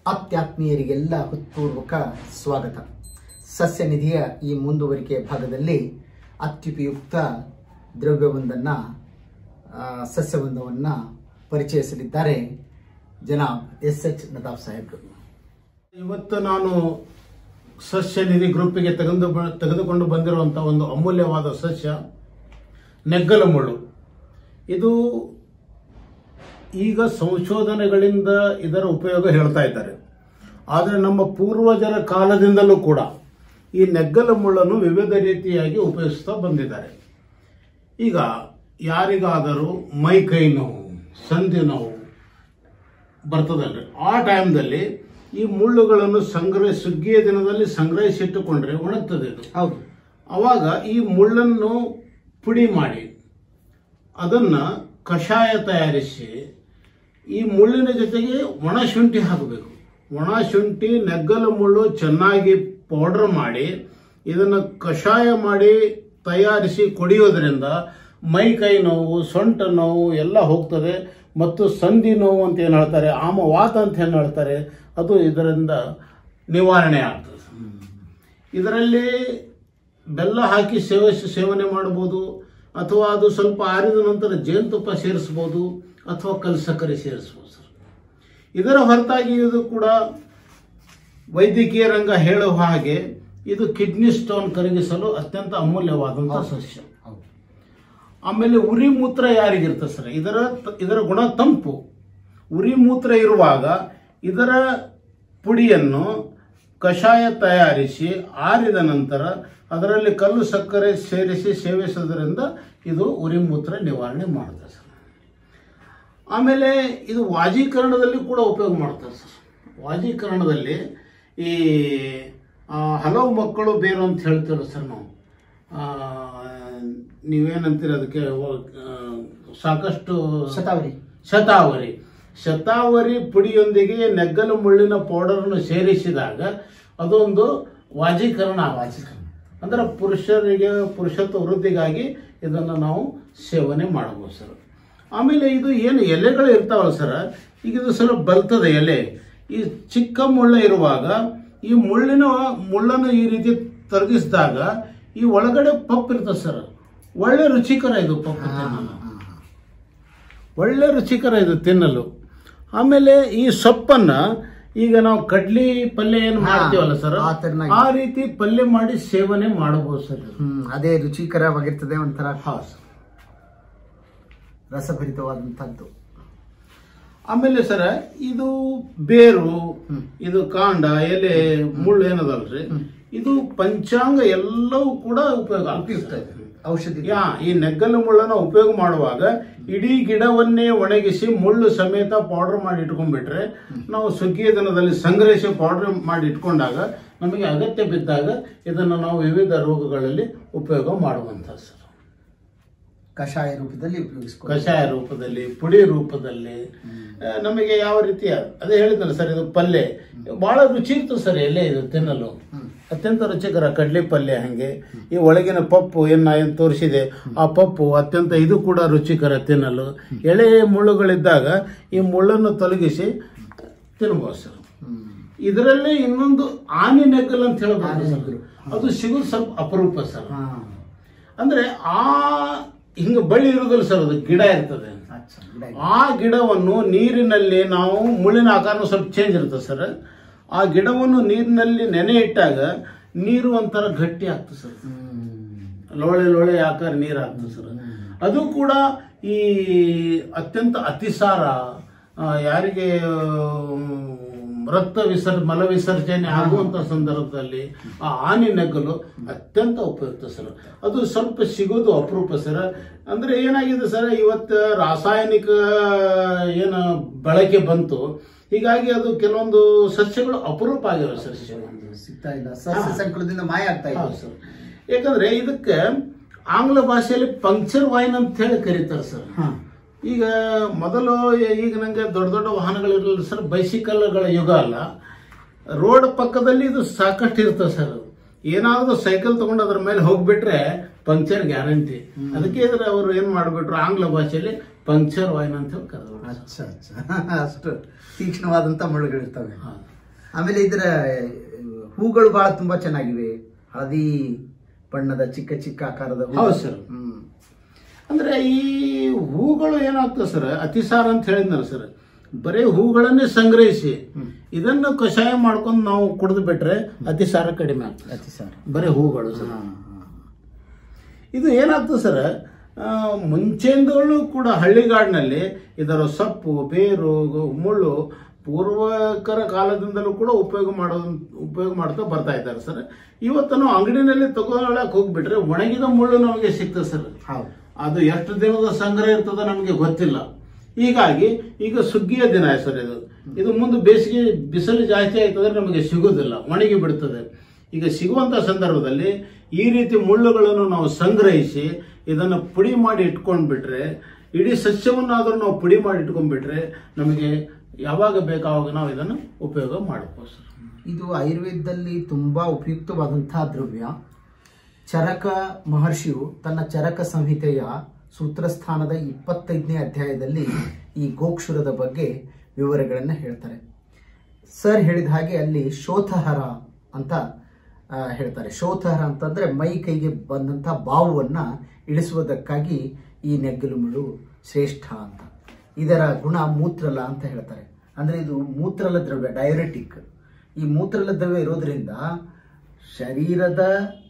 ಅತ್ಯಾತ್ಮೀಯರಿಗೆಲ್ಲ ಹೃತ್ಪೂರ್ವಕ ಸ್ವಾಗತ ಸಸ್ಯ ನಿಧಿಯ ಈ ಮುಂದುವರಿಕೆ ಭಾಗದಲ್ಲಿ ಅತ್ಯುಪಯುಕ್ತ ದ್ರವ್ಯವೊಂದನ್ನು ಆ, ಸಸ್ಯವೊಂದವನ್ನು ಪರಿಚಯಿಸಲಿದ್ದಾರೆ ಜನಾಬ್ ಎಸ್ ಎಚ್ ನದಾಬ್ ಸಾಹೇಬ್ರು ಇವತ್ತು ನಾನು ಸಸ್ಯ ನಿಧಿ ಗ್ರೂಪಿಗೆ ತೆಗೆದು ಬ- ತೆಗೆದುಕೊಂಡು ಬಂದಿರುವಂತಹ ಒಂದು ಅಮೂಲ್ಯವಾದ ಸಸ್ಯ ನೆಗ್ಗಲ ಮುಳ್ಳು ಇದು ಈಗ ಸಂಶೋಧನೆಗಳಿಂದ ಇದರ ಉಪಯೋಗ ಹೇಳ್ತಾ ಇದ್ದಾರೆ ಆದರೆ ನಮ್ಮ ಪೂರ್ವಜರ ಕಾಲದಿಂದಲೂ ಕೂಡ ಈ ನೆಗ್ಗಲ ಮುಳ್ಳನ್ನು ವಿವಿಧ ರೀತಿಯಾಗಿ ಉಪಯೋಗಿಸ್ತಾ ಬಂದಿದ್ದಾರೆ ಈಗ ಯಾರಿಗಾದರೂ ಮೈ ಕೈ ನೋವು ಸಂಧಿ ನೋವು ಬರ್ತದಲ್ರಿ ಆ ಟೈಮ್ದಲ್ಲಿ ಈ ಮುಳ್ಳುಗಳನ್ನು ಸಂಗ್ರಹ ಸುಗ್ಗಿಯ ದಿನದಲ್ಲಿ ಸಂಗ್ರಹಿಸಿಟ್ಟುಕೊಂಡ್ರೆ ಒಣಗ್ತದೆ ಇದು ಹೌದು ಅವಾಗ ಈ ಮುಳ್ಳನ್ನು ಪುಡಿ ಮಾಡಿ ಅದನ್ನ ಕಷಾಯ ತಯಾರಿಸಿ ಈ ಮುಳ್ಳಿನ ಜೊತೆಗೆ ಒಣ ಶುಂಠಿ ಹಾಕಬೇಕು ಒಣ ಶುಂಠಿ ನೆಗ್ಗಲು ಮುಳ್ಳು ಚೆನ್ನಾಗಿ ಪೌಡರ್ ಮಾಡಿ ಇದನ್ನು ಕಷಾಯ ಮಾಡಿ ತಯಾರಿಸಿ ಕುಡಿಯೋದ್ರಿಂದ ಮೈ ಕೈ ನೋವು ಸೊಂಟ ನೋವು ಎಲ್ಲ ಹೋಗ್ತದೆ ಮತ್ತು ಸಂಧಿ ನೋವು ಅಂತ ಏನು ಹೇಳ್ತಾರೆ ಆಮವಾತ ಅಂತ ಏನು ಹೇಳ್ತಾರೆ ಅದು ಇದರಿಂದ ನಿವಾರಣೆ ಆಗ್ತದೆ ಇದರಲ್ಲಿ ಬೆಲ್ಲ ಹಾಕಿ ಸೇವ ಸೇವನೆ ಮಾಡಬಹುದು ಅಥವಾ ಅದು ಸ್ವಲ್ಪ ಆರಿದ ನಂತರ ಜೇನುತುಪ್ಪ ಸೇರಿಸ್ಬೋದು ಅಥವಾ ಕಲ್ ಸಕ್ಕರೆ ಸೇರಿಸ್ಬೋದು ಸರ್ ಇದರ ಹೊರತಾಗಿ ಇದು ಕೂಡ ವೈದ್ಯಕೀಯ ರಂಗ ಹೇಳುವ ಹಾಗೆ ಇದು ಕಿಡ್ನಿ ಸ್ಟೋನ್ ಕರಗಿಸಲು ಅತ್ಯಂತ ಅಮೂಲ್ಯವಾದಂತಹ ಸಸ್ಯ ಹೌದು ಆಮೇಲೆ ಉರಿ ಮೂತ್ರ ಯಾರಿಗಿರ್ತದೆ ಸರ್ ಇದರ ಇದರ ಗುಣ ತಂಪು ಉರಿ ಮೂತ್ರ ಇರುವಾಗ ಇದರ ಪುಡಿಯನ್ನು ಕಷಾಯ ತಯಾರಿಸಿ ಆರಿದ ನಂತರ ಅದರಲ್ಲಿ ಕಲ್ಲು ಸಕ್ಕರೆ ಸೇರಿಸಿ ಸೇವಿಸೋದ್ರಿಂದ ಇದು ಉರಿ ಮೂತ್ರ ನಿವಾರಣೆ ಮಾಡುತ್ತೆ ಸರ್ ಆಮೇಲೆ ಇದು ವಾಜೀಕರಣದಲ್ಲಿ ಕೂಡ ಉಪಯೋಗ ಮಾಡ್ತಾರೆ ಸರ್ ವಾಜೀಕರಣದಲ್ಲಿ ಈ ಆ, ಹಲವು ಮಕ್ಕಳು ಬೇರು ಅಂತ ಹೇಳ್ತೀವಿ ಸರ್ ನಾವು ಆ, ನೀವೇನಂತೀರ ಅದಕ್ಕೆ ಓ- ಆ, ಸಾಕಷ್ಟು ಶತಾವರಿ ಶತಾವರಿ ಶತಾವರಿ ಪುಡಿಯೊಂದಿಗೆ ನೆಗ್ಗಲು ಮುಳ್ಳಿನ ಪೌಡರ್ನು ಸೇರಿಸಿದಾಗ ಅದೊಂದು ವಾಜೀಕರಣ ವಾಜೀಕರಣ ಅಂದ್ರೆ ಪುರುಷರಿಗೆ ಪುರುಷತ್ವ ವೃದ್ಧಿಗಾಗಿ ಇದನ್ನು ನಾವು ಸೇವನೆ ಮಾಡಬಹುದು ಸರ್ ಆಮೇಲೆ ಇದು ಏನು ಎಲೆಗಳು ಇರ್ತಾವಲ್ಲ ಸರ್ ಈಗ ಇದು ಸ್ವಲ್ಪ ಬಲ್ತದೆ ಎಲೆ ಈ ಚಿಕ್ಕ ಮುಳ್ಳ ಇರುವಾಗ ಈ ಮುಳ್ಳಿನ ಮುಳ್ಳನ್ನು ಈ ರೀತಿ ತೊಲಗಿಸಿದಾಗ ಈ ಒಳಗಡೆ ಪಪ್ಪು ಇರ್ತದೆ ಸರ್ ಒಳ್ಳೆ ರುಚಿಕರ ಇದು ಪಪ್ಪು ತಿನ್ನಲು. ಒಳ್ಳೆ ರುಚಿಕರ ಇದು ತಿನ್ನಲು ಆಮೇಲೆ ಈ ಸೊಪ್ಪನ್ನ ಈಗ ನಾವು ಕಡ್ಲಿ ಪಲ್ಯ ಏನು ಹಾ, ಮಾಡ್ತೀವಲ್ಲ ಸರ್ ಆ ತೆರನಾಗಿ. ಆ ರೀತಿ ಪಲ್ಯ ಮಾಡಿ ಸೇವನೆ ಮಾಡಬಹುದು ಸರ್ ಇದು. ಹ್ಮ್ ಅದೇ ರುಚಿಕರವಾಗಿರ್ತದೆ ಒಂಥರ ಹೌದು ಸರ್. ರಸಭರಿತವಾದಂಥದ್ದು ಆಮೇಲೆ ಸರ ಇದು ಬೇರು ಇದು ಕಾಂಡ ಎಲೆ ಮುಳ್ಳು ಏನದಲ್ರಿ ಇದು ಪಂಚಾಂಗ ಎಲ್ಲವೂ ಕೂಡ ಉಪಯೋಗ ಆಗ್ತದೆ ಔಷಧಿ ಯಾ ಈ ನೆಗ್ಗಲು ಮುಳ್ಳನ್ನು ಉಪಯೋಗ ಮಾಡುವಾಗ ಇಡೀ ಗಿಡವನ್ನೇ ಒಣಗಿಸಿ ಮುಳ್ಳು ಸಮೇತ ಪೌಡರ್ ಮಾಡಿ ಇಟ್ಕೊಂಡ್ಬಿಟ್ರೆ ನಾವು ಸುಗ್ಗಿಯ ದಿನದಲ್ಲಿ ಸಂಗ್ರಹಿಸಿ ಪೌಡರ್ ಮಾಡಿ ಇಟ್ಕೊಂಡಾಗ ನಮಗೆ ಅಗತ್ಯ ಬಿದ್ದಾಗ ಇದನ್ನು ನಾವು ವಿವಿಧ ರೋಗಗಳಲ್ಲಿ ಉಪಯೋಗ ಮಾಡುವಂತ ಸರ್ ಕಷಾಯ ರೂಪದಲ್ಲಿ ಉಪಯೋಗಿಸ್ಕೊಂಡು ಕಷಾಯ ರೂಪದಲ್ಲಿ ಪುಡಿ ರೂಪದಲ್ಲಿ ಆ, ನಮಗೆ ಯಾವ ರೀತಿಯ ಅದೇ ಹೇಳಿದ್ನಲ್ಲ ಸರ್ ಇದು ಪಲ್ಯ ಬಹಳ ರುಚಿ ಇತ್ತು ಸರ್ ಎಲೆ ಇದು ತಿನ್ನಲು ಅತ್ಯಂತ ರುಚಿಕರ ಕಡ್ಲಿ ಪಲ್ಯ ಹಂಗೆ ಈ ಒಳಗಿನ ಪಪ್ಪು ಏನ ಏನು ತೋರಿಸಿದೆ ಆ ಪಪ್ಪು ಅತ್ಯಂತ ಇದು ಕೂಡ ರುಚಿಕರ ತಿನ್ನಲು ಎಳೆ ಮುಳ್ಳುಗಳಿದ್ದಾಗ ಈ ಮುಳ್ಳನ್ನು ತೊಲಗಿಸಿ ತಿನ್ಬೋದು ಸರ್ ಹ್ಮ್. ಇದರಲ್ಲೇ ಇನ್ನೊಂದು ಆನೆ ನೆಗ್ಗಲ್ ಅಂತ ಹೇಳ್ಬೋದು ಸರ್. ಅದು ಸಿಗೋದು ಸ್ವಲ್ಪ ಅಪರೂಪ ಸರ್ ಹಾ. ಅಂದ್ರೆ ಆ ಹಿಂಗ ಬಳ್ಳಿ ಇರುದಿಲ್ಲ ಸರ್ ಅದು ಗಿಡ ಇರ್ತದೆ ಅಚ್ಚಾ, ಗಿಡ ಇದೆ. ಆ ಗಿಡವನ್ನು ನೀರಿನಲ್ಲಿ ನಾವು ಮುಳ್ಳಿನ ಆಕಾರ ಸ್ವಲ್ಪ ಚೇಂಜ್ ಇರ್ತದೆ ಸರ್ ಆ ಗಿಡವನ್ನು ನೀರಿನಲ್ಲಿ ನೆನೆ ಇಟ್ಟಾಗ ನೀರು ಒಂಥರ ಗಟ್ಟಿ ಆಗ್ತದೆ ಸರ್ ಹ್ಮ್. ಲೋಳೆ ಲೋಳೆ ಆಕಾರ ನೀರು ಆಗ್ತದೆ ಸರ್ ಅದು ಕೂಡ ಈ ಅತ್ಯಂತ ಅತಿಸಾರ ಆ, ಯಾರಿಗೆ ಆಮ್, ರಕ್ತ ವಿಸರ್ಜ ಮಲ ವಿಸರ್ಜನೆ ಆಗುವಂತ ಸಂದರ್ಭದಲ್ಲಿ ಆ ಆನೆ ನಗಲು ಅತ್ಯಂತ ಉಪಯುಕ್ತ ಸರ್ ಅದು ಸ್ವಲ್ಪ ಸಿಗೋದು ಅಪರೂಪ ಸರ್ ಅಂದ್ರೆ ಏನಾಗಿದೆ ಸರ್ ಇವತ್ತು ರಾಸಾಯನಿಕ ಏನು ಬಳಕೆ ಬಂತು ಹೀಗಾಗಿ ಅದು ಕೆಲವೊಂದು ಸಸ್ಯಗಳು ಅಪರೂಪ ಆಗಿವೆ ಸಸ್ಯಗಳು ಸಿಗ್ತಾ ಇಲ್ಲ ಸಸ್ಯ ಸಂಕುಲದಿಂದ ಮಾಯ ಆಗ್ತಾ ಇದೆ ಹೌದು ಸರ್ ಯಾಕಂದ್ರೆ ಇದಕ್ಕೆ ಆಂಗ್ಲ ಭಾಷೆಯಲ್ಲಿ ಪಂಕ್ಚರ್ ವೈನ್ ಅಂತ ಹೇಳಿ ಕರೀತಾರೆ ಸರ್ ಹಾ. ಈಗ ಮೊದಲು ಈಗ ನಂಗೆ ದೊಡ್ಡ ದೊಡ್ಡ ವಾಹನಗಳಿರಲಿಲ್ಲ ಸರ್ ಬೈಸಿಕಲ್ಗಳ ಯುಗ ಅಲ್ಲ ರೋಡ್ ಪಕ್ಕದಲ್ಲಿ ಇದು ಸಾಕಷ್ಟು ಇರ್ತದೆ ಸರ್ ಏನಾದ್ರೂ ಸೈಕಲ್ ತಗೊಂಡು ಅದ್ರ ಮೇಲೆ ಹೋಗ್ಬಿಟ್ರೆ ಪಂಕ್ಚರ್ ಗ್ಯಾರಂಟಿ ಅದಕ್ಕೆ ಇದ್ರೆ ಅವರು ಏನ್ ಮಾಡ್ಬಿಟ್ರು ಆಂಗ್ಲ ಭಾಷೆಯಲ್ಲಿ ಪಂಕ್ಚರ್ ವೈನ್ ಅಂತ ಹೇಳಿ ಕರೆದ್ರು ಅಚ್ಚ ಅಚ್ಚ ಅಷ್ಟು ತೀಕ್ಷ್ಣವಾದಂತ ಮುಳ್ಳುಗಳಿರ್ತವೆ ಆಮೇಲೆ ಇದರ ಹೂಗಳು ಬಹಳ ತುಂಬಾ ಚೆನ್ನಾಗಿವೆ ಹಳದಿ ಬಣ್ಣದ ಚಿಕ್ಕ ಚಿಕ್ಕ ಆಕಾರದ ಹೂ. ಹೌದು ಸರ್. ಹ್ಮ್ ಅಂದ್ರೆ ಈ ಹೂಗಳು ಏನಾಗ್ತದೆ ಸರ್ ಅತಿಸಾರ ಅಂತ ಹೇಳಿದ್ನಲ್ಲ ಸರ್ ಬರೀ ಹೂಗಳನ್ನೇ ಸಂಗ್ರಹಿಸಿ ಇದನ್ನು ಕಷಾಯ ಮಾಡ್ಕೊಂಡು ನಾವು ಕುಡಿದು ಬಿಟ್ರೆ ಅತಿಸಾರ ಕಡಿಮೆ ಆಗ್ತದೆ ಅತಿ ಸಾರ ಬರೀ ಹೂಗಳು ಸರ್ ಇದು ಏನಾಗ್ತದೆ ಸರ್ ಆ, ಮುಂಚೆಯಿಂದಲೂ ಕೂಡ ಹಳ್ಳಿಗಾಡಿನಲ್ಲಿ ಇದರ ಸೊಪ್ಪು ಬೇರು ಗು- ಮುಳ್ಳು ಪೂರ್ವಕರ ಕಾಲದಿಂದಲೂ ಕೂಡ ಉಪಯೋಗ ಮಾಡೋದು ಉಪಯೋಗ ಮಾಡ್ತಾ ಬರ್ತಾ ಇದ್ದಾರೆ ಸರ್ ಇವತ್ತು ನಾವು ಅಂಗಡಿನಲ್ಲಿ ತಗೊಳಕ್ ಹೋಗ್ಬಿಟ್ರೆ ಒಣಗಿದ ಮುಳ್ಳು ನಮಗೆ ಸಿಗ್ತದೆ ಸರ್ ಹೌದು ಅದು ಎಷ್ಟು ದಿನದ ಸಂಗ್ರಹ ಇರ್ತದ ನಮಗೆ ಗೊತ್ತಿಲ್ಲ ಹೀಗಾಗಿ ಈಗ ಸುಗ್ಗಿಯ ದಿನ ಸರ್ ಇದು ಇದು ಮುಂದೆ ಬೇಸಿಗೆ ಬಿಸಿಲು ಜಾಸ್ತಿ ಆಯ್ತಂದ್ರೆ ನಮಗೆ ಸಿಗೋದಿಲ್ಲ ಒಣಗಿ ಬಿಡ್ತದೆ ಈಗ ಸಿಗುವಂತ ಸಂದರ್ಭದಲ್ಲಿ ಈ ರೀತಿ ಮುಳ್ಳುಗಳನ್ನು ನಾವು ಸಂಗ್ರಹಿಸಿ ಇದನ್ನು ಪುಡಿ ಮಾಡಿ ಇಟ್ಕೊಂಡ್ಬಿಟ್ರೆ ಇಡೀ ಸಸ್ಯವನ್ನಾದರೂ ನಾವು ಪುಡಿ ಮಾಡಿ ಇಟ್ಕೊಂಡ್ಬಿಟ್ರೆ ನಮಗೆ ಯಾವಾಗ ಬೇಕಾವಾಗ ನಾವು ಇದನ್ನು ಉಪಯೋಗ ಮಾಡ್ಬೋದು ಸರ್ ಇದು ಆಯುರ್ವೇದದಲ್ಲಿ ತುಂಬಾ ಉಪಯುಕ್ತವಾದಂತಹ ದ್ರವ್ಯ ಚರಕ ಮಹರ್ಷಿಯು ತನ್ನ ಚರಕ ಸಂಹಿತೆಯ ಸೂತ್ರಸ್ಥಾನದ ಇಪ್ಪತ್ತೈದನೇ ಅಧ್ಯಾಯದಲ್ಲಿ ಈ ಗೋಕ್ಷುರದ ಬಗ್ಗೆ ವಿವರಗಳನ್ನು ಹೇಳ್ತಾರೆ ಸರ್ ಹೇಳಿದ ಹಾಗೆ ಅಲ್ಲಿ ಶೋಥಹರ ಅಂತ ಆ, ಹೇಳ್ತಾರೆ ಶೋಥಹರ ಅಂತಂದ್ರೆ ಮೈ ಕೈಗೆ ಬಂದಂತಹ ಬಾವುವನ್ನ ಇಳಿಸುವುದಕ್ಕಾಗಿ ಈ ನೆಗ್ಗಲು ಮುಳ್ಳು ಶ್ರೇಷ್ಠ ಅಂತ ಇದರ ಗುಣ ಮೂತ್ರಲ ಅಂತ ಹೇಳ್ತಾರೆ ಅಂದ್ರೆ ಇದು ಮೂತ್ರಲ ದ್ರವ್ಯ ಡೈರೆಟಿಕ್ ಈ ಮೂತ್ರಲ ದ್ರವ್ಯ ಇರೋದ್ರಿಂದ ಶರೀರದ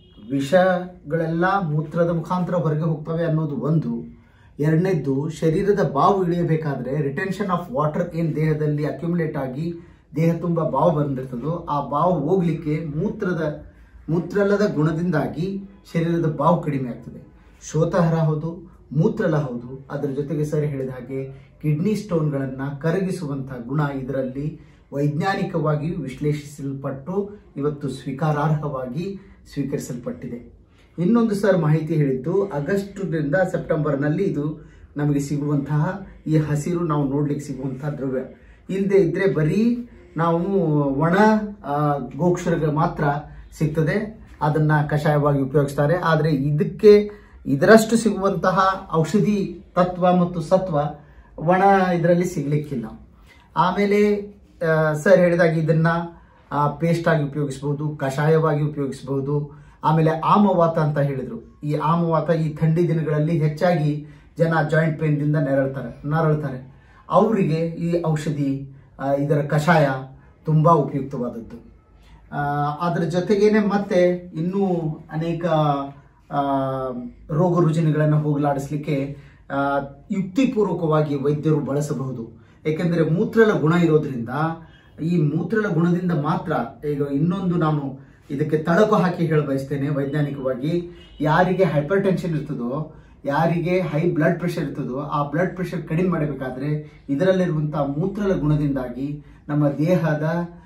ವಿಷಗಳೆಲ್ಲ ಮೂತ್ರದ ಮುಖಾಂತರ ಹೊರಗೆ ಹೋಗ್ತವೆ ಅನ್ನೋದು ಒಂದು ಎರಡನೇದ್ದು ಶರೀರದ ಬಾವು ಇಳಿಯಬೇಕಾದ್ರೆ ರಿಟೆನ್ಷನ್ ಆಫ್ ವಾಟರ್ ಏನ್ ದೇಹದಲ್ಲಿ ಅಕ್ಯುಮುಲೇಟ್ ಆಗಿ ದೇಹ ತುಂಬ ಬಾವು ಬಂದಿರ್ತದೋ ಆ ಬಾವು ಹೋಗ್ಲಿಕ್ಕೆ ಮೂತ್ರದ ಮೂತ್ರಲದ ಗುಣದಿಂದಾಗಿ ಶರೀರದ ಬಾವು ಕಡಿಮೆ ಆಗ್ತದೆ ಶೋತಹರ ಹೌದು ಮೂತ್ರಲ ಹೌದು ಅದರ ಜೊತೆಗೆ ಸರಿ ಹೇಳಿದ ಹಾಗೆ ಕಿಡ್ನಿ ಸ್ಟೋನ್ಗಳನ್ನು ಕರಗಿಸುವಂತಹ ಗುಣ ಇದರಲ್ಲಿ ವೈಜ್ಞಾನಿಕವಾಗಿ ವಿಶ್ಲೇಷಿಸಲ್ಪಟ್ಟು ಇವತ್ತು ಸ್ವೀಕಾರಾರ್ಹವಾಗಿ ಸ್ವೀಕರಿಸಲ್ಪಟ್ಟಿದೆ ಇನ್ನೊಂದು ಸರ್ ಮಾಹಿತಿ ಹೇಳಿದ್ದು ಆಗಸ್ಟ್ನಿಂದ ಸೆಪ್ಟೆಂಬರ್ನಲ್ಲಿ ಇದು ನಮಗೆ ಸಿಗುವಂತಹ ಈ ಹಸಿರು ನಾವು ನೋಡ್ಲಿಕ್ಕೆ ಸಿಗುವಂತಹ ದ್ರವ್ಯ ಇಲ್ಲದೆ ಇದ್ರೆ ಬರೀ ನಾವು ಒಣ ಆ, ಗೋಕ್ಷರಗೆ ಮಾತ್ರ ಸಿಗ್ತದೆ ಅದನ್ನ ಕಷಾಯವಾಗಿ ಉಪಯೋಗಿಸ್ತಾರೆ ಆದರೆ ಇದಕ್ಕೆ ಇದರಷ್ಟು ಸಿಗುವಂತಹ ಔಷಧಿ ತತ್ವ ಮತ್ತು ಸತ್ವ ಒಣ ಇದರಲ್ಲಿ ಸಿಗ್ಲಿಕ್ಕಿಲ್ಲ ಆಮೇಲೆ ಆ, ಸರ್ ಹೇಳಿದಾಗ ಇದನ್ನ ಪೇಸ್ಟ್ ಆಗಿ ಉಪಯೋಗಿಸಬಹುದು ಕಷಾಯವಾಗಿ ಉಪಯೋಗಿಸಬಹುದು ಆಮೇಲೆ ಆಮವಾತ ಅಂತ ಹೇಳಿದ್ರು ಈ ಆಮವಾತ ಈ ಥಂಡಿ ದಿನಗಳಲ್ಲಿ ಹೆಚ್ಚಾಗಿ ಜನ ಜಾಯಿಂಟ್ ಪೇನ್ದಿಂದ ನೆರಳ್ತಾರೆ ನರಳ್ತಾರೆ ಅವರಿಗೆ ಈ ಔಷಧಿ ಆ, ಇದರ ಕಷಾಯ ತುಂಬಾ ಉಪಯುಕ್ತವಾದದ್ದು ಆ, ಅದರ ಜೊತೆಗೇನೆ ಮತ್ತೆ ಇನ್ನೂ ಅನೇಕ ಆ, ರೋಗ ರುಜಿನಗಳನ್ನು ಹೋಗಲಾಡಿಸ್ಲಿಕ್ಕೆ ಆ, ಯುಕ್ತಿಪೂರ್ವಕವಾಗಿ ವೈದ್ಯರು ಬಳಸಬಹುದು ಏಕೆಂದರೆ ಮೂತ್ರಲ ಗುಣ ಇರೋದ್ರಿಂದ ಈ ಮೂತ್ರಲ ಗುಣದಿಂದ ಮಾತ್ರ ಈಗ ಇನ್ನೊಂದು ನಾನು ಇದಕ್ಕೆ ತಳಕು ಹಾಕಿ ಹೇಳ ಬಯಸ್ತೇನೆ ವೈಜ್ಞಾನಿಕವಾಗಿ ಯಾರಿಗೆ ಹೈಪರ್ ಟೆನ್ಷನ್ ಇರ್ತದೋ ಯಾರಿಗೆ ಹೈ ಬ್ಲಡ್ ಪ್ರೆಷರ್ ಇರ್ತದೋ ಆ ಬ್ಲಡ್ ಪ್ರೆಷರ್ ಕಡಿಮೆ ಮಾಡಬೇಕಾದ್ರೆ ಇದರಲ್ಲಿರುವಂತಹ ಮೂತ್ರಲ ಗುಣದಿಂದಾಗಿ ನಮ್ಮ ದೇಹದ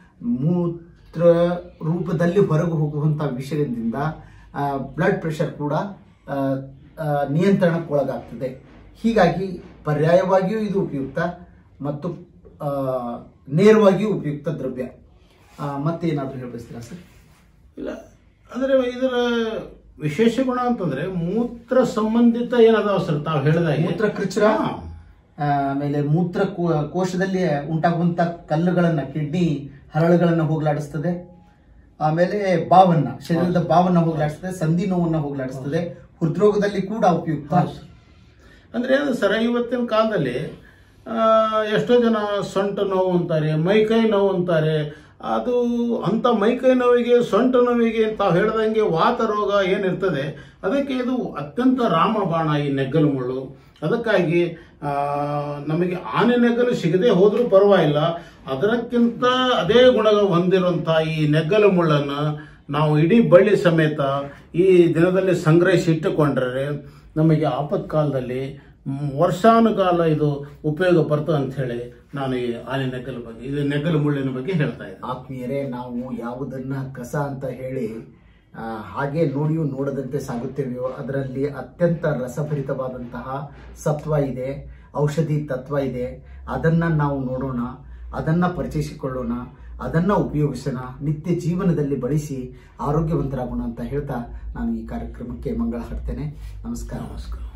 ಮೂತ್ರ ರೂಪದಲ್ಲಿ ಹೊರಗೆ ಹೋಗುವಂತಹ ವಿಷಯದಿಂದ ಬ್ಲಡ್ ಪ್ರೆಷರ್ ಕೂಡ ಆ, ಆ, ನಿಯಂತ್ರಣಕ್ಕೊಳಗಾಗ್ತದೆ ಹೀಗಾಗಿ ಪರ್ಯಾಯವಾಗಿಯೂ ಇದು ಉಪಯುಕ್ತ ಮತ್ತು ಆ, ನೇರವಾಗಿಯೂ ಉಪಯುಕ್ತ ದ್ರವ್ಯ ಆ, ಮತ್ತೇನಾದ್ರೂ ಹೇಳಬಯಸ್ತೀರಾ ಸರ್ ಇಲ್ಲ ಅಂದ್ರೆ ಇದರ ವಿಶೇಷ ಗುಣ ಅಂತಂದ್ರೆ ಮೂತ್ರ ಸಂಬಂಧಿತ ಏನದಾವ ಸರ್ ತಾವು ಹೇಳಿದಾಗೆ ಮೂತ್ರ ಕೃಚ್ರ ಹಾ. ಆ, ಆಮೇಲೆ ಮೂತ್ರ ಕೋ- ಕೋಶದಲ್ಲಿ ಉಂಟಾಗುವಂತ ಕಲ್ಲುಗಳನ್ನ ಕಿಡ್ನಿ ಹರಳುಗಳನ್ನ ಹೋಗ್ಲಾಡಿಸ್ತದೆ ಆಮೇಲೆ ಬಾವನ್ನ ಶರೀರದ ಬಾವನ್ನ ಹೋಗ್ಲಾಡಿಸ್ತದೆ ಸಂಧಿ ನೋವನ್ನ ಹೋಗ್ಲಾಡಿಸ್ತದೆ ಹೃದ್ರೋಗದಲ್ಲಿ ಕೂಡ ಉಪಯುಕ್ತ ಹೌದು ಸರ್. ಅಂದ್ರೆ ಏನು ಸರ್ ಇವತ್ತಿನ ಕಾಲದಲ್ಲಿ ಆ, ಎಷ್ಟೋ ಜನ ಸೊಂಟ ನೋವು ಅಂತಾರೆ ಮೈಕೈ ನೋವು ಅಂತಾರೆ ಅದು ಅಂತ ಮೈಕೈ ನೋವಿಗೆ ಸೊಂಟ ನೋವಿಗೆ ತಾವು ಹೇಳ್ದಂಗೆ ವಾತ ರೋಗ ಏನಿರ್ತದೆ ಅದಕ್ಕೆ ಇದು ಅತ್ಯಂತ ರಾಮಬಾಣ ಈ ನೆಗ್ಗಲು ಮುಳ್ಳು ಅದಕ್ಕಾಗಿ ಆ, ನಮಗೆ ಆನೆ ನೆಗ್ಗಲು ಸಿಗದೆ ಹೋದ್ರೂ ಪರವಾಗಿಲ್ಲ ಅದಕ್ಕಿಂತ ಅದೇ ಗುಣ ಹೊಂದಿರುವಂತ ಈ ನೆಗ್ಗಲು ಮುಳ್ಳನ್ನು ನಾವು ಇಡೀ ಬಳ್ಳಿ ಸಮೇತ ಈ ದಿನದಲ್ಲಿ ಸಂಗ್ರಹಿಸಿ ಇಟ್ಟುಕೊಂಡ್ರೆ ನಮಗೆ ಆಪತ್ಕಾಲದಲ್ಲಿ ಮ್, ವರ್ಷಾನುಕಾಲ ಇದು ಉಪಯೋಗ ಬರ್ತದೆ ಅಂತ ಹೇಳಿ ನಾನು ಈ ಆನೆ ನೆಗ್ಗಲ ಬಗ್ಗೆ ಇದು ನೆಗ್ಗಲು ಮುಳ್ಳಿನ ಬಗ್ಗೆ ಹೇಳ್ತಾ ಇದ್ದೆ ಆತ್ಮೀಯರೇ ನಾವು ಯಾವುದನ್ನ ಕಸ ಅಂತ ಹೇಳಿ ಆ, ಹಾಗೆ ನೋಡಿಯೂ ನೋಡದಂತೆ ಸಾಗುತ್ತೇವೆಯೋ ಅದರಲ್ಲಿ ಅತ್ಯಂತ ರಸಭರಿತವಾದಂತಹ ಸತ್ವ ಇದೆ ಔಷಧಿ ತತ್ವ ಇದೆ ಅದನ್ನ ನಾವು ನೋಡೋಣ ಅದನ್ನ ಪರಿಚಯಿಸಿಕೊಳ್ಳೋಣ ಅದನ್ನ ಉಪಯೋಗಿಸೋಣ ನಿತ್ಯ ಜೀವನದಲ್ಲಿ ಬಳಸಿ ಆರೋಗ್ಯವಂತರಾಗೋಣ ಅಂತ ಹೇಳ್ತಾ ನಾನು ಈ ಕಾರ್ಯಕ್ರಮಕ್ಕೆ ಮಂಗಳ ಹಾಡ್ತೇನೆ ನಮಸ್ಕಾರ ನಮಸ್ಕಾರ